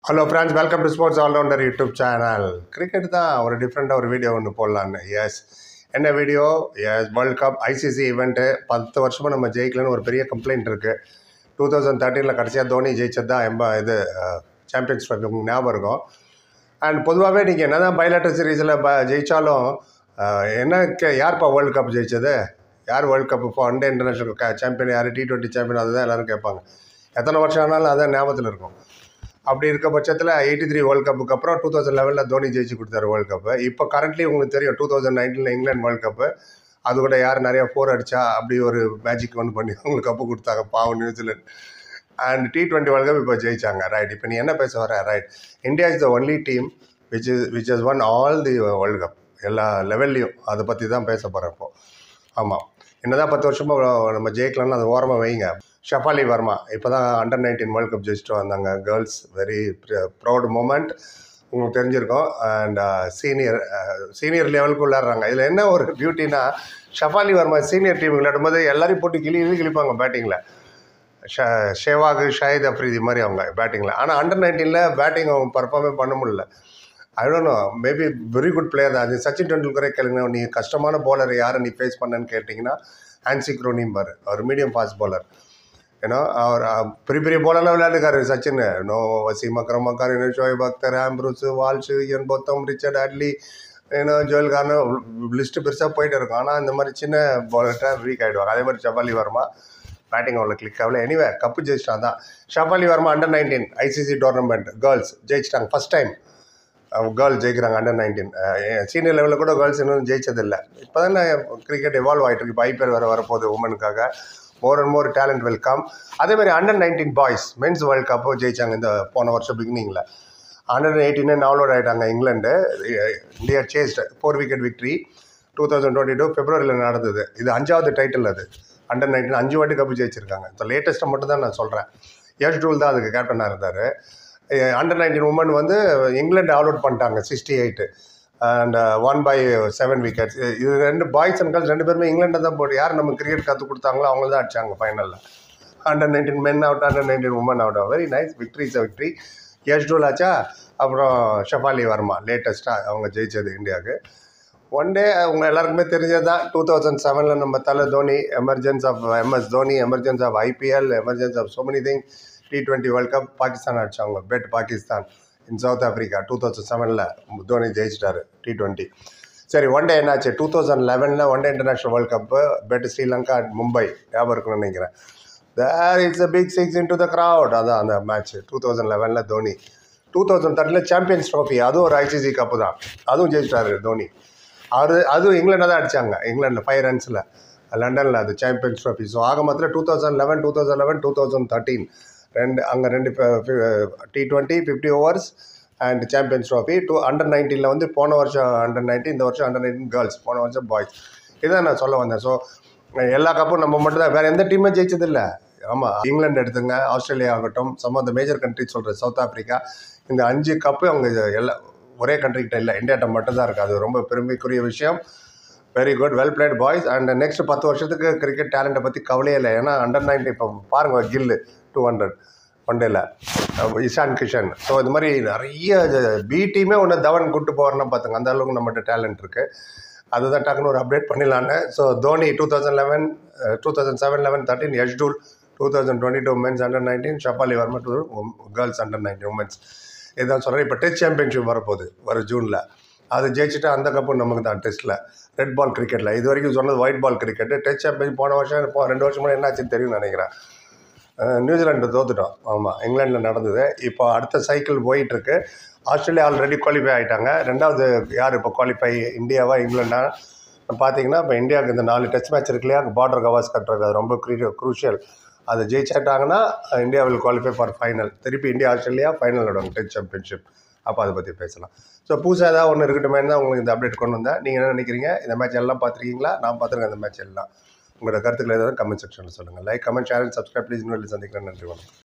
hello friends welcome to sports allrounder YouTube channel cricket தான் ஒரு டிஃப்ரெண்ட்டாக ஒரு வீடியோ ஒன்று போடலான்னு எஸ் என்ன video yes world cup ICC event பத்து வருஷமாக நம்ம ஜெயிக்கலன்னு ஒரு பெரிய கம்ப்ளைண்ட் இருக்குது டூ தௌசண்ட் தேர்ட்டீனில் கடைசியாக தோனி ஜெயிச்சது தான் எம்ப இது சாம்பியன்ஸ் ட்ராஃபி உங்களுக்கு ஞாபகம் இருக்கும் அண்ட் பொதுவாகவே நீங்கள் என்ன தான் பைலாட்டர் சீரீஸில் ப ஜெயித்தாலும் அஹ், என்ன கே- யார்ப்பா வேர்ல்டு கப் ஜெயிச்சது யார் வேர்ல்டு கப் இப்போ ஒன் டே இன்டர்நேஷனல் சாம்பியன் யார் டி டுவெண்ட்டி சாம்பியன் அதுதான் எல்லாரும் கேட்பாங்க எத்தனை வருஷம் ஆனாலும் அதான் ஞாபகத்தில் இருக்கும் அப்படி இருக்க பட்சத்தில் எயிட்டி த்ரீ வேர்ல்டு கப்புக்கு அப்புறம் டூ தௌசண்ட் லெவலில் தோனி ஜெயிச்சு கொடுத்தாரு வேர்ல்டு கப்பு இப்போ கரண்ட்லி உங்களுக்கு தெரியும் டூ தௌசண்ட் நைன்டீனில் இங்கிலாந்து வேர்ல்டு கப்பு அது கூட யார் நிறைய ஃபோர் அடிச்சா அப்படி ஒரு மேஜிக் ஒன்று பண்ணி உங்களுக்கு கப்பு கொடுத்தாங்க பாவம் New Zealand and T twenty world cup இப்போ ஜெயிச்சாங்க ரைட் இப்போ நீ என்ன பேச வர right India is the only team which is which is won all the world cup எல்லா லெவல்லையும் அதை பற்றி தான் பேச போகிறேன் இப்போ ஆமாம் என்னதான் பத்து வருஷமாக நம்ம ஜெயிக்கலாம்னு அதை ஓரமாக வைங்க ஷஃபாலி வர்மா இப்போ தான் அண்டர் நைன்டீன் வேர்ல்ட் கப் ஜெயிச்சுட்டு வந்தாங்க கேர்ள்ஸ் வெரி ப்ரௌட் மூமெண்ட் உங்களுக்கு தெரிஞ்சிருக்கும் அண்ட் சீனியர் சீனியர் லெவலுக்கு விளையாடுறாங்க இதில் என்ன ஒரு பியூட்டினா ஷஃபாலி வர்மா சீனியர் டீம் விளையாடும்போது எல்லாரையும் போட்டு கிளி கிளி கிழிப்பாங்க பேட்டிங்கில் ஷ ஷேவாக் ஷாஹித் அஃப்ரிதி மாதிரி அவங்க பேட்டிங்கில் ஆனால் அண்டர் நைன்டீனில் பேட்டிங் அவங்க பர்ஃபார்மே பண்ண முடியல I don't know maybe very good player தான் அது சச்சின் டெண்டுல்கரே கேளுங்க நீ கஷ்டமான bowler யாரை நீ ஃபேஸ் பண்ணேன்னு கேட்டிங்கன்னா ஹான்சி குரோனிம்பார் அவர் மீடியம் ஃபாஸ்ட் bowler ஏன்னா அவர் அஹ், பெரிய பெரிய போலர்லாம் விளையாடுக்காரு சச்சின் நோ வசீம் அக்ரம் அக்கார் இன்னும் Shoaib Akhtar Ambrose Walsh Ian Botham Richard Hadlee ஏன்னா ஜோயல் கார்னு லிஸ்ட்டு பெருசாக போயிட்டு இருக்கும் ஆனால் இந்த மாதிரி சின்ன பாலர்கிட்ட வீக் ஆகிடுவாங்க அதே மாதிரி ஷபாலி வர்மா பேட்டிங் அவ்வளோ கிளிக் ஆகல எனிவே கப்பு ஜெயிச்சிட்டான் தான் Shafali Verma under nineteen ICC tournament girls ஜெயிச்சிட்டாங்க ஃபஸ்ட் டைம் கேர்ள் ஜெயிக்கிறாங்க அண்டர் நைன்டீன் சீனியர் லெவலில் கூட கேர்ள்ஸ் இன்னும் ஜெயிச்சதில்லை இப்போ தானே கிரிக்கெட் எவால்வ் ஆகிட்டு இருக்கு இப்போ ஐபிஎல் வர வரப்போகுது உமனுக்காக more and more talent will come அதே மாதிரி under nineteen boys men's world கப்பும் ஜெயிச்சாங்க இந்த போன வருஷம் பிகினிங்கில் ஹண்ட்ரட் எயிட்டினே நாவலோட் ஆகிட்டாங்க England India chased four wicket victory two thousand twenty two பிப்ரவரியில் நடந்தது இது அஞ்சாவது டைட்டில் அது அண்டர் நைன்டீன் அஞ்சு வாட்டி கப்பு ஜெயிச்சிருக்காங்க இப்போ லேட்டஸ்ட்டை மட்டும் தான் நான் சொல்கிறேன் யஷ் டூல் தான் அதுக்கு கேப்டனாக இருந்தார் அண்டர் நைன்டீன் உமன் வந்து இங்கிலாந்து ஆல் அவுட் பண்ணிட்டாங்க sixty eight and one by seven wickets இது ரெண்டு பாய்ஸ் அண்ட் கேர்ள்ஸ் ரெண்டு பேருமே இங்கிலாண்டை தான் போட்டு யார் நம்ம கிரிக்கெட் கற்றுக் கொடுத்தாங்களோ அவங்க தான் அடிச்சாங்க ஃபைனலில் under nineteen men out under nineteen women out very nice victory is victory Yash Dhull ஆச்சா அப்புறம் ஷஃபாலி வர்மா லேட்டஸ்ட்டாக அவங்க ஜெயிச்சது இந்தியாவுக்கு ஒன் டே அவங்க எல்லாருக்குமே தெரிஞ்சது தான் டூ தௌசண்ட் செவனில் நம்ம தலை Dhoni emergence of MS Dhoni emergence of IPL emergence of so many thing T twenty world cup Pakistan அடிச்சாங்க beat Pakistan in South Africa two thousand செவனில் தோனி ஜெயிச்சிட்டாரு டி டுவெண்ட்டி சரி ஒன் டே என்னாச்சு டூ தௌசண்ட் லெவனில் one day international world cup beat Sri Lanka and Mumbai ஞாபகம் இருக்குன்னு நினைக்கிறேன் there it's a big six into the crowd அதான் அந்த மேட்ச் டூ தௌசண்ட் லெவனில் தோனி டூ தௌசண்ட் தேர்ட்டில் சாம்பியன்ஸ் ட்ராஃபி அதுவும் ஒரு ஐசிசி கப்பு தான் அதுவும் ஜெயிச்சிட்டாரு தோனி அது அதுவும் இங்கிலாண்டில் தான் அடித்தாங்க இங்கிலாண்டில் ஃபைவ் ரன்ஸில் லண்டனில் அது சாம்பியன்ஸ் ட்ராஃபி ஸோ ஆக மொத்தத்தில் two thousand eleven two thousand eleven two thousand thirteen ரெண்டு அங்கே ரெண்டு T twenty fifty overs and champions trophy two under நைன்டீனில் வந்து போன வருஷம் அண்டர் நைன்டீன் இந்த வருஷம் அண்டர் நைன்டீன் கேர்ள்ஸ் போன வருஷம் பாய்ஸ் இதான் நான் சொல்ல வந்தேன் ஸோ எல்லா கப்பும் நம்ம மட்டும் தான் வேறு எந்த டீமே ஜெயிச்சதில்ல ஆமாம் இங்கிலாந்து எடுத்துங்க ஆஸ்திரேலியா ஆகட்டும் some of the major country சொல்கிறேன் சவுத் ஆஃப்ரிக்கா இந்த அஞ்சு கப்பு அவங்க எல்லா ஒரே கண்ட்ரிக்கிட்ட இல்லை இந்தியாட்ட மட்டும் தான் இருக்குது அது ரொம்ப பெருமைக்குரிய விஷயம் very good well played boys and next பத்து வருஷத்துக்கு கிரிக்கெட் டேலண்ட்டை பற்றி கவலையே இல்லை ஏன்னா அண்டர் நைன்டி இப்போ பாருங்கள் கில்லு டூ ஹண்ட்ரட் ஒன் டேல இஷான் கிஷன் ஸோ இது மாதிரி நிறைய பி டீமே ஒன்று தவன் கூட்டு போகிறேன்னா பார்த்துங்க அந்த அளவுக்கு நம்மகிட்ட டேலண்ட் இருக்குது அதுதான் டக்குன்னு ஒரு அப்டேட் பண்ணிடலான்னு so Dhoni two thousand eleven two thousand seven eleven thirteen Yash Dhull two thousand twenty two women's under nineteen Shafali Verma two girls under nineteen women's இதான் சொல்கிறேன் இப்போ டெஸ்ட் சாம்பியன்ஷிப் வரப்போகுது வர ஜூனில் அது ஜெயிச்சுட்டு அந்த கப்பு நமக்கு தான் டெஸ்ட்டில் ரெட் பால் கிரிக்கெட்டில் இது வரைக்கும் சொன்னது white ball cricket test champion போன வருஷம் இப்போ ரெண்டு வருஷம் முன்னாடி என்னாச்சுன்னு தெரியும்னு நினைக்கிறேன் அஹ் நியூசிலாண்டு தோத்துட்டோம் ஆமாம் இங்கிலாண்டில் நடந்தது இப்போ அடுத்த சைக்கிள் போயிட்டுருக்கு ஆஸ்திரேலியா ஆல்ரெடி குவாலிஃபை ஆகிட்டாங்க ரெண்டாவது யார் இப்போ குவாலிஃபை இந்தியாவா இங்கிலாண்டா பார்த்தீங்கன்னா இப்போ இந்தியாவுக்கு இந்த நாலு டெஸ்ட் மேட்ச் இருக்கு இல்லையா பார்டர் கவாஸ் கட்டுறது அது ரொம்ப க்ரூ க்ரூஷியல் அதை ஜெயிச்சாட்டாங்கன்னா India will qualify for final திருப்பி இந்தியா ஆஸ்திரேலியா ஃபைனல் விடுவாங்க டெஸ்ட் சாம்பியன்ஷிப் அப்போ அதை பற்றி பேசலாம் ஸோ புதுசாக ஏதாவது ஒன்று இருக்கட்டுமே தான் உங்களுக்கு இந்த அப்டேட் கொண்டு வந்தேன் நீங்கள் என்ன நினைக்கிறீங்க இந்த மேட்ச் எல்லாம் பார்த்துருக்கீங்களா நான் பார்த்துருக்கேன் இந்த மேட்ச் எல்லாம் உங்களோட கருத்துக்கள் ஏதாவது கமெண்ட் செக்ஷனில் சொல்லுங்கள் like comment share subscribe please இன்னொரு சந்திக்கிறேன் நன்றி வணக்கம்